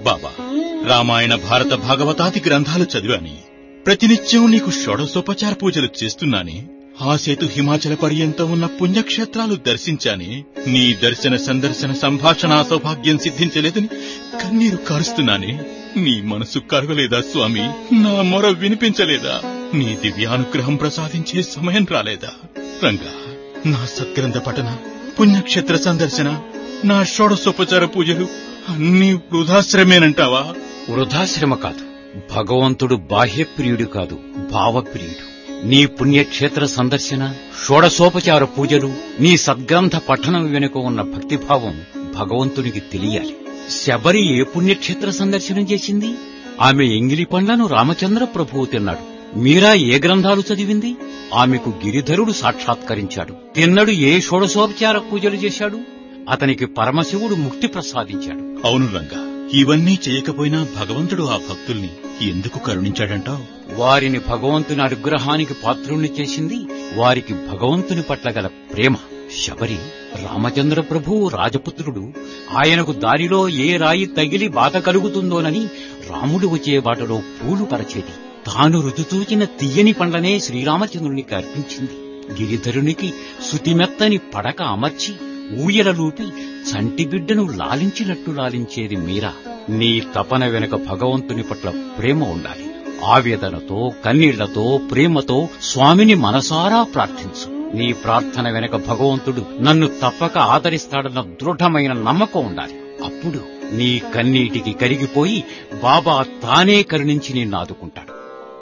బాబా రామాయణ భారత భాగవతాది గ్రంథాలు చదివాని ప్రతినిత్యం నీకు షోడశోపచార పూజలు చేస్తున్నాని ఆ సేతు హిమాచల పర్యంతం ఉన్న పుణ్యక్షేత్రాలు దర్శించాని నీ దర్శన సందర్శన సంభాషణ సౌభాగ్యం సిద్ధించలేదని కన్నీరు కారుస్తున్నాని నీ మనసు కరగలేదా స్వామి నా మొర వినిపించలేదా నీ దివ్యానుగ్రహం ప్రసాదించే సమయం రాలేదా రంగా నా సత్గ్రంథ పఠన పుణ్యక్షేత్ర సందర్శన నా షోడశోపచార పూజలు అన్నీ వృధాశ్రమేనంటావా వృధాశ్రమ కాదు భగవంతుడు బాహ్యప్రియుడు కాదు భావప్రియుడు నీ పుణ్యక్షేత్ర సందర్శన షోడశోపచార పూజలు నీ సద్గ్రంథ పఠనం వెనుక ఉన్న భక్తిభావం భగవంతునికి తెలియాలి శబరి ఏ పుణ్యక్షేత్ర సందర్శనం చేసింది ఆమె ఎంగిలి పండ్లను రామచంద్ర ప్రభువు తిన్నాడు మీరా ఏ గ్రంథాలు చదివింది ఆమెకు గిరిధరుడు సాక్షాత్కరించాడు తిన్నడు ఏ షోడశోపచార పూజలు చేశాడు అతనికి పరమశివుడు ముక్తి ప్రసాదించాడు అవును రంగా ఇవన్నీ చేయకపోయినా భగవంతుడు ఆ భక్తుల్ని ఎందుకు కరుణించాడంటావు వారిని భగవంతుని అనుగ్రహానికి పాత్రుల్ని చేసింది వారికి భగవంతుని పట్ల గల ప్రేమ శబరి రామచంద్ర ప్రభువు రాజపుత్రుడు ఆయనకు దారిలో ఏ రాయి తగిలి బాధ కలుగుతుందోనని రాముడు వచ్చే బాటలో పూలు పరచేది తాను రుచిచూచిన తీయని పండ్లనే శ్రీరామచంద్రునికి అర్పించింది గిరిధరునికి శుతిమెత్తని పడక అమర్చి ఊయలలూపి చంటి బిడ్డను లాలించినట్టు లాలించేది మీరా నీ తపన వెనుక భగవంతుని పట్ల ప్రేమ ఉండాలి ఆవేదనతో కన్నీళ్లతో ప్రేమతో స్వామిని మనసారా ప్రార్థించు నీ ప్రార్థన వెనుక భగవంతుడు నన్ను తప్పక ఆదరిస్తాడన్న దృఢమైన నమ్మకం ఉండాలి అప్పుడు నీ కన్నీటికి కరిగిపోయి బాబా తానే కరుణించి నిన్ను ఆదుకుంటాడు